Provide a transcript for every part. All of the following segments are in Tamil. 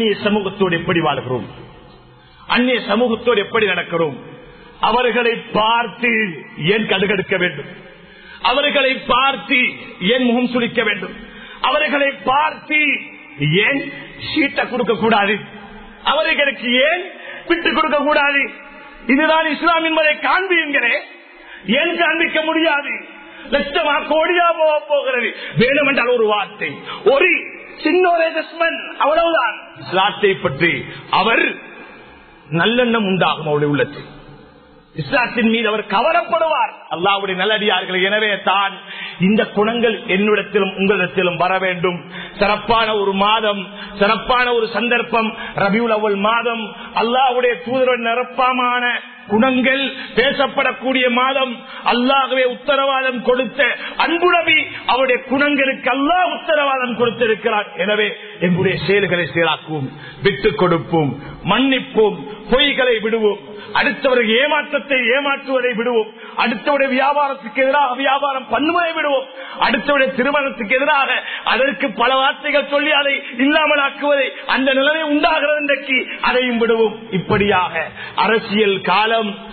அந்நிய சமூகத்தோடு எப்படி வாழ்கிறோம் அந்நிய சமூகத்தோடு எப்படி நடக்கிறோம் அவர்களை பார்த்து ஏன் கடுகடுக்க வேண்டும் அவர்களை பார்த்து ஏன் முகம் சுளிக்க வேண்டும் அவர்களை பார்த்து ஏன் சீட்டை கொடுக்க கூடாது அவர்களுக்கு ஏன் விட்டு கொடுக்க கூடாது இதுதான் இஸ்லாம் என்பதை காண்பீங்களே ஏன் காண்பிக்க முடியாது லட்சமா கோடியா போக போகிறது வேணுமென்றால் ஒரு வார்த்தை ஒரு சின்ன ஒரு adjustment, அவ்வளவுதான் இஸ்லாத்தை பற்றி அவர் நல்லெண்ணம் உண்டாகும் அவருடைய உள்ளத்தில் இஸ்லாத்தின் மீது அவர் கவரப்படுவார் அல்லாவுடைய நல்லடியார்கள் எனவே தான் இந்த குணங்கள் என்னிடத்திலும் உங்களிடத்திலும் வர வேண்டும் சிறப்பான ஒரு மாதம் சிறப்பான ஒரு சந்தர்ப்பம் ரபியுல் அவல் மாதம் அல்லாவுடைய தூதர் நிரப்பமான குணங்கள் பேசப்படக்கூடிய மாதம் அல்லாகவே உத்தரவாதம் கொடுத்த அன்பு நபி அவருடைய குணங்களுக்கு அல்லாஹ் உத்தரவாதம் கொடுத்திருக்கிறார் எனவே எங்களுடைய செயல்களை செயலாக்குவோம் விட்டுக் கொடுப்போம் மன்னிப்போம் பொய்களை விடுவோம் அடுத்தவர்கள் ஏமாற்றத்தை ஏமாற்றுவதை விடுவோம் அடுத்தவருடைய வியாபாரத்துக்கு எதிராக வியாபாரம் பண்ணுவதை விடுவோம் அடுத்தவருடைய திருமணத்துக்கு எதிராக அதற்கு பல வார்த்தைகள் சொல்லி அதை இல்லாமல் ஆக்குவதை அந்த நிலைமை உண்டாகிறது இன்றைக்கு அதையும் விடுவோம் இப்படியாக அரசியல் காலம்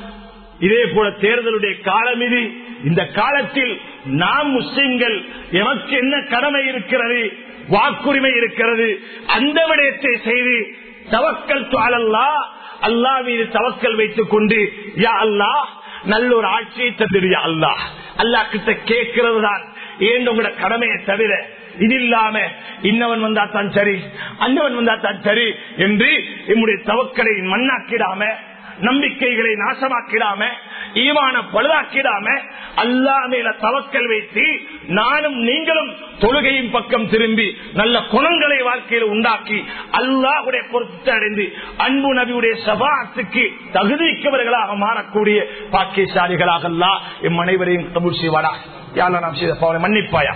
இதே போல தேர்தலுடைய காலம் இது இந்த காலத்தில் நாம் முஸ்லிம்கள் எமக்கு என்ன கடமை இருக்கிறது வாக்குரிமை இருக்கிறது அந்த விடயத்தை செய்து தவக்கல் அல்லா அல்லா மீது தவக்கல் வைத்துக் கொண்டு யா அல்லாஹ் நல்ல ஒரு ஆட்சியை தந்துடுயா அல்லாஹ் அல்லா கிட்ட கேட்கிறது தான் ஏன் உங்களோட கடமையை தவிர இது இல்லாம இன்னவன் வந்தா தான் சரி அன்னவன் வந்தா தான் சரி என்று என்னுடைய தவக்கலை மண்ணாக்கிடாம நம்பிக்கைகளை நாசமாக்கிடாம ஈமான பழுதாக்கிடாம அல்லா மேல தவக்கல் வைத்து நானும் நீங்களும் தொழுகையின் பக்கம் திரும்பி நல்ல குணங்களை வாழ்க்கையில் உண்டாக்கி அல்லாஹுடைய பொருத்தத்தை அடைந்து அன்பு நபியுடைய சபாத்துக்கு தகுதிக்கவர்களாக மாறக்கூடிய பாக்கியசாலிகளாக அல்லா எம் அனைவரையும் கபூர் செய்வாரா யாரா நாம் செய்த பாவனை மன்னிப்பாயா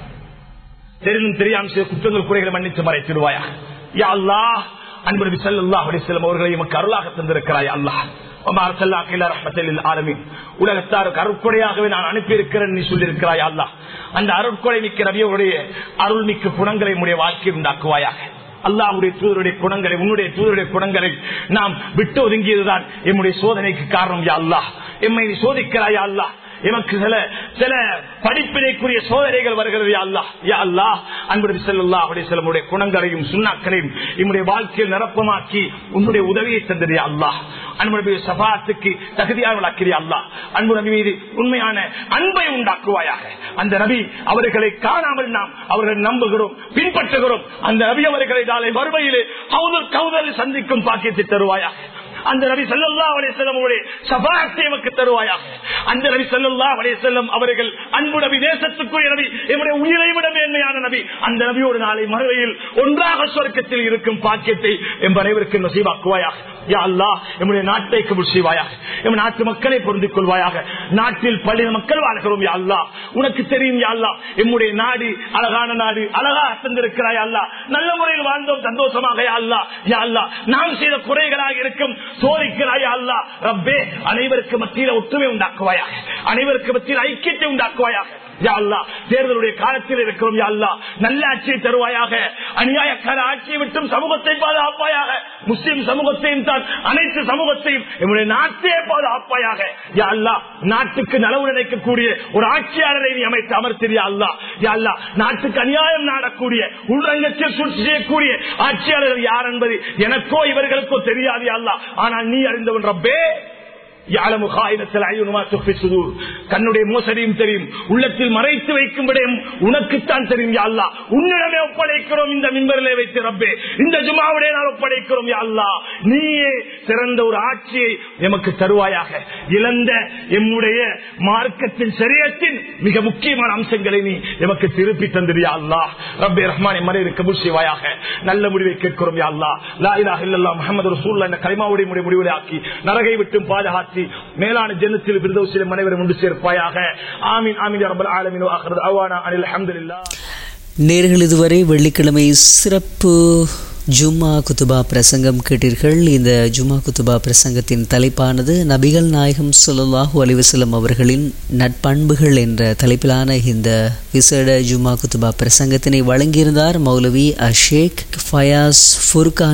தெரிந்தும் தெரியாமல் செய்த குற்றங்கள் குறைகளை மன்னித்து மறைத்திடுவாயா யா அல்லாஹ் அன்பு நபி ஸல்லல்லாஹு அலைஹி வஸல்லம் அவர்களை எமக்கு அருளாக தந்திருக்கிறாய் அல்லாஹ் உலகத்தாருக்கு அருட்கொடையாகவே நான் அனுப்பியிருக்கிறேன் நீ சொல்லியிருக்கிறாய் அல்லா அந்த அருட்கொடை மிக்க ரவியோடைய அருள் மிக்க குணங்களை உடைய வாழ்க்கையை உண்டாக்குவாயாக அல்லாவுடைய தூதருடைய குணங்களை உன்னுடைய தூதருடைய குணங்களை நாம் விட்டு ஒதுங்கியதுதான் எம்முடைய சோதனைக்கு காரணம் யா அல்லாஹ் எம்மை நீ சோதிக்கிறாயா அல்லாஹ் எமக்கு சில சில படிப்பினைக்குரிய சோதனைகள் வருகிறது யா அல்லாஹ் யா அல்லாஹ் அன்பு செல்லா அப்படி சிலமுடைய குணங்களையும் சுண்ணாக்களையும் நம்முடைய வாழ்க்கையில் நிரப்பமாக்கி உன்னுடைய உதவியை தந்தது அல்லாஹ் அன்பு சபாத்துக்கு தகுதியானவளாக்கிறியா அல்லாஹ் அன்பு நபி மீது உண்மையான அன்பை உண்டாக்குவாயாக அந்த நபி அவர்களை காணாமல் நாம் அவர்களை நம்புகிறோம் பின்பற்றுகிறோம் அந்த நபி அவர்களை நாளை மறுமையிலே கவுதல் கவுதல் சந்திக்கும் பாக்கியத்தை தருவாயாக அந்த நபி சல்லா அலிசல்லம் சபாத்தை எமக்கு தருவாயாக அந்த நபி சல்லா அலிசல்லம் அவர்கள் அன்பு நபி தேசத்துக்குரிய நபி என்னுடைய உயிரை விட மேன்மையான நபி அந்த நபியோடு நாளை மறுவையில் ஒன்றாக சொர்க்கத்தில் இருக்கும் பாக்கியத்தை எம் அனைவருக்கு நசீவாக்குவாயாக யா அல்லா எம்முடைய நாட்டை கபுல் செய்வாயாக எம் நாட்டு மக்களை பொருந்திக் கொள்வாயாக நாட்டில் பள்ளி மக்கள் வாழ்கிறோம் யா அல்லா உனக்கு தெரியும் யா அல்லா எம்முடைய நாடு அழகான நாடு அழகாக தந்திருக்கிறாய் அல்லா நல்ல முறையில் வாழ்ந்தோம் சந்தோஷமாக யா அல்லா யா அல்லா நாம் செய்த குறைகளாக இருக்கும் சோதிக்கிறாயா அல்லா ரப்பே அனைவருக்கு மத்தியில் ஒற்றுமை உண்டாக்குவாயாக அனைவருக்கு மத்தியில் ஐக்கியத்தை உண்டாக்குவாயாக யா அல்லா தேர்தலுடைய காலத்தில் இருக்கிறோம் யா அல்லா நல்ல ஆட்சியை தருவாயாக அநியாயக்கார ஆட்சியை விட்டும் சமூகத்தை பாதுகாப்பாயாக முஸ்லிம் சமூகத்தையும் தான் அனைத்து சமூகத்தையும் என்னுடைய நாட்டையே பாதுகாப்பாயாக யா அல்லா நாட்டுக்கு நலவு நினைக்கக்கூடிய ஒரு ஆட்சியாளரை நீ அமைத்து அமர்த்தியா அல்லா யா அல்லா நாட்டுக்கு அநியாயம் நாடக்கூடிய உள்ரங்கத்தில் சூழ்ச்சி செய்யக்கூடிய ஆட்சியாளர்கள் யார் என்பது எனக்கோ இவர்களுக்கோ தெரியாது யா அல்லா ஆனால் நீ அறிந்தவன் ரப்பே கண்ணுடைய மோசடியும் தெரியும் உள்ளத்தில் மறைத்து வைக்கும் விடயம் உனக்குத்தான் தெரியும் யாழ்லா உன்னிடமே ஒப்படைக்கிறோம் இந்த மின்பரிலே வைத்து ரப்பே இந்த ஜுமாவுடைய நாள் ஒப்படைக்கிறோம் யாழ்லா நீயே சிறந்த ஒரு ஆட்சியை எமக்கு தருவாயாக இழந்த எம்முடைய மார்க்கத்தின் சரியத்தின் மிக முக்கியமான அம்சங்களை நீ எமக்கு திருப்பி தந்திரியா அல்லா ரப்பே ரஹ்மான் மறை கபூர் செய்வாயாக நல்ல முடிவை கேட்கிறோம் யா அல்லா லா இலாஹ இல்லல்லாஹ் முஹம்மது ரசூலுல்லாஹ் என்ற கலிமாவுடைய முடிவு முடிவுகளை ஆக்கி நரகை விட்டும் பாதுகாத்து மேலான ஜன்னத்தில் விருதோசிலும் அனைவரும் ஒன்று சேர்ப்பாயாக ஆமீன் ஆமீன் ரப்பல் ஆலமீன் வாஹிரு அவானா அனில் அல்ஹம்துலில்லாஹ் நேர்கள் இதுவரை வெள்ளிக்கிழமை சிறப்பு ஜும்மா குத்துபா பிரசங்கம் கேட்டீர்கள் இந்த ஜும்மா குத்துபா பிரசங்கத்தின் தலைப்பானது நபிகள் நாயகம் சுல்லாஹூ அலிவசலம் அவர்களின் நட்பண்புகள் என்ற தலைப்பிலான இந்த விசேட ஜும்மா குத்துபா பிரசங்கத்தினை வழங்கியிருந்தார் மௌலவி அஷேக் ஃபயாஸ் ஃபுர்கான்